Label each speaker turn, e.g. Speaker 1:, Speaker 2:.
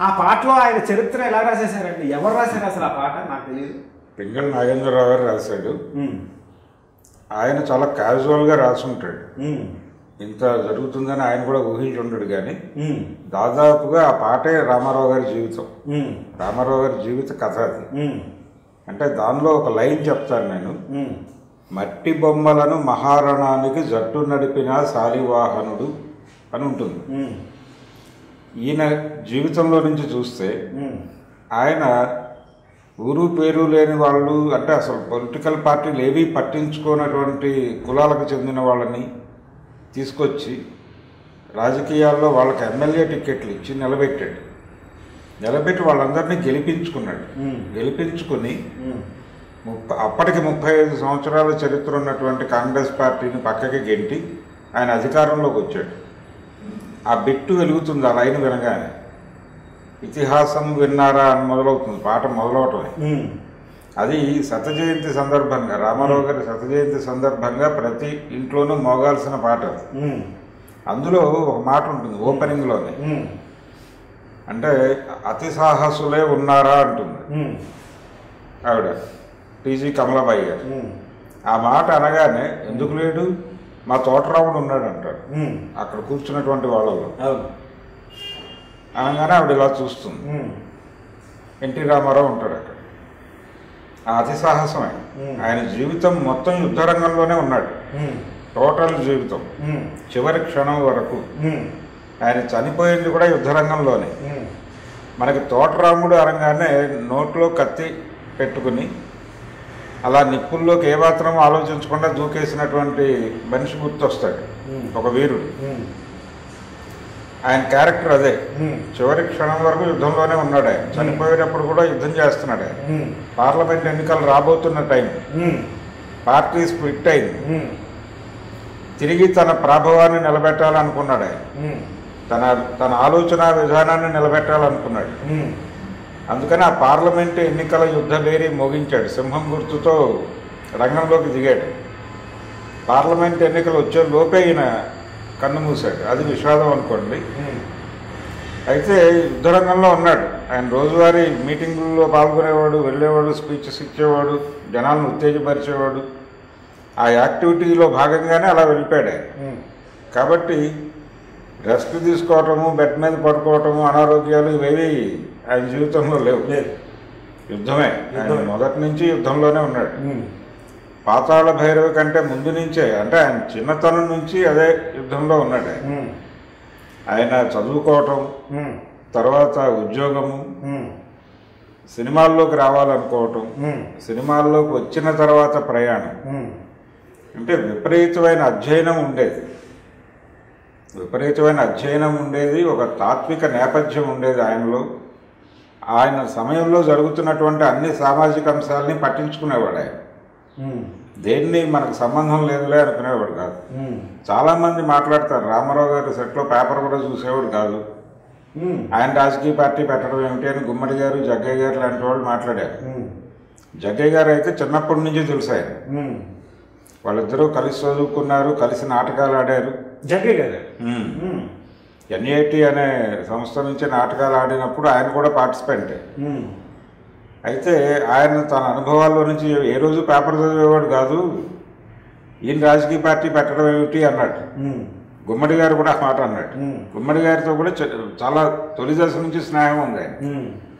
Speaker 1: ఆ పాటలో ఆయన చరిత్ర ఎలా రాసేసారండి ఎవరు రాశారు అసలు ఆ పాట నాకు తెలియదు
Speaker 2: పింగళ నాగేంద్రరావు గారు రాశాడు ఆయన చాలా క్యాజువల్గా రాసుంటాడు ఇంత జరుగుతుందని ఆయన కూడా ఊహించుంటాడు కానీ దాదాపుగా ఆ పాటే రామారావు గారి జీవితం రామారావు గారి జీవిత కథ అది అంటే దానిలో ఒక లైన్ చెప్తాను నేను మట్టి బొమ్మలను మహారణానికి జట్టు నడిపిన శాలివాహనుడు అని ఉంటుంది ఈయన జీవితంలో నుంచి చూస్తే ఆయన ఊరు పేరు లేని వాళ్ళు అంటే అసలు పొలిటికల్ పార్టీలు ఏవీ పట్టించుకోనటువంటి కులాలకు చెందిన వాళ్ళని తీసుకొచ్చి రాజకీయాల్లో వాళ్ళకి ఎమ్మెల్యే టికెట్లు ఇచ్చి నిలబెట్టాడు నిలబెట్టి వాళ్ళందరినీ గెలిపించుకున్నాడు గెలిపించుకుని ముప్ప అప్పటికి ముప్పై ఐదు సంవత్సరాల చరిత్ర ఉన్నటువంటి కాంగ్రెస్ పార్టీని పక్కకి గెంటి ఆయన అధికారంలోకి వచ్చాడు ఆ బిట్టు వెలుగుతుంది ఆ లైన్ వినగానే ఇతిహాసం విన్నారా అని మొదలవుతుంది పాట మొదలవటమే అది శత జయంతి సందర్భంగా రామారావు గారి శత జయంతి సందర్భంగా ప్రతి ఇంట్లోనూ మోగాల్సిన పాట అది అందులో ఒక మాట ఉంటుంది ఓపెనింగ్లోనే అంటే అతి సాహసులే ఉన్నారా అంటుంది ఆవిడ టీజీ కమలాబాయి గారు ఆ మాట అనగానే ఎందుకు లేడు మా తోటరాముడు ఉన్నాడు అంటాడు అక్కడ కూర్చున్నటువంటి వాళ్ళలో
Speaker 1: అవును
Speaker 2: అనగానే ఆవిడ ఇలా చూస్తుంది ఎన్టీ రామారావు ఉంటాడు అక్కడ ఆ అతి సాహసమే ఆయన జీవితం మొత్తం యుద్ధ రంగంలోనే ఉన్నాడు టోటల్ జీవితం చివరి క్షణం వరకు ఆయన చనిపోయింది కూడా యుద్ధ రంగంలోనే మనకి తోటరాముడు అనగానే నోట్లో కత్తి పెట్టుకుని అలా నిప్పుల్లోకి ఏమాత్రం ఆలోచించకుండా దూకేసినటువంటి మనిషి గుర్తొస్తాడు ఒక వీరుడు ఆయన క్యారెక్టర్ అదే చివరి క్షణం వరకు యుద్ధంలోనే ఉన్నాడు ఆయన చనిపోయేటప్పుడు కూడా యుద్ధం చేస్తున్నాడు ఆయన పార్లమెంట్ ఎన్నికలు రాబోతున్న టైం పార్టీ స్ప్లిట్ అయింది తిరిగి తన ప్రాభవాన్ని నిలబెట్టాలనుకున్నాడు ఆయన తన తన ఆలోచన విధానాన్ని నిలబెట్టాలనుకున్నాడు అందుకని ఆ పార్లమెంట్ ఎన్నికల యుద్ధ బేరీ మోగించాడు సింహం గుర్తుతో రంగంలోకి దిగాడు పార్లమెంట్ ఎన్నికలు వచ్చే లోపే ఈయన కన్ను మూశాడు అది విషాదం అనుకోండి అయితే యుద్ధ రంగంలో ఉన్నాడు ఆయన రోజువారీ మీటింగుల్లో పాల్గొనేవాడు వెళ్ళేవాడు స్పీచెస్ ఇచ్చేవాడు జనాలను ఉత్తేజపరిచేవాడు ఆ యాక్టివిటీలో భాగంగానే అలా వెళ్ళిపోయాడు ఆయన కాబట్టి రెస్ట్ తీసుకోవటము బెడ్ మీద పడుకోవటము అనారోగ్యాలు ఇవేవి ఆయన జీవితంలో లేవు
Speaker 1: లేదు
Speaker 2: యుద్ధమే ఆయన
Speaker 1: యుద్ధమే.
Speaker 2: మొదటి నుంచి యుద్ధంలోనే ఉన్నాడు పాతాళ భైరవి కంటే ముందు నుంచే అంటే ఆయన చిన్నతనం నుంచి అదే యుద్ధంలో ఉన్నాడు ఆయన ఆయన చదువుకోవటం తర్వాత ఉద్యోగము సినిమాల్లోకి రావాలనుకోవటం సినిమాల్లోకి వచ్చిన తర్వాత ప్రయాణం అంటే విపరీతమైన అధ్యయనం ఉండేది విపరీతమైన అధ్యయనం ఉండేది ఒక తాత్విక నేపథ్యం ఉండేది ఆయనలో ఆయన సమయంలో జరుగుతున్నటువంటి అన్ని సామాజిక అంశాలని పట్టించుకునేవాడు ఆయన దేన్ని మనకు సంబంధం లేదులే అనుకునేవాడు కాదు చాలామంది మాట్లాడతారు రామారావు గారి సెట్లో పేపర్ కూడా చూసేవాడు కాదు ఆయన రాజకీయ పార్టీ పెట్టడం ఏమిటి అని గుమ్మడి గారు జగ్గయ్య గారు లాంటి వాళ్ళు మాట్లాడారు జగ్గయ్య గారు అయితే చిన్నప్పటి నుంచి తెలుసు ఆయన వాళ్ళిద్దరూ కలిసి చదువుకున్నారు కలిసి నాటకాలు ఆడారు
Speaker 1: జగ్గయ్య గారు
Speaker 2: ఎన్ఐటి అనే సంస్థ నుంచి నాటకాలు ఆడినప్పుడు ఆయన కూడా పార్టిసిపెంటే అయితే ఆయన తన అనుభవాల్లో నుంచి ఏ రోజు పేపర్ చదివేవాడు కాదు ఈయన రాజకీయ పార్టీ పెట్టడం ఏమిటి అన్నాడు గుమ్మడి గారు కూడా ఆ మాట అన్నాడు గుమ్మడి గారితో కూడా చ- చాలా తొలి దశ నుంచి స్నేహం ఉంది ఆయన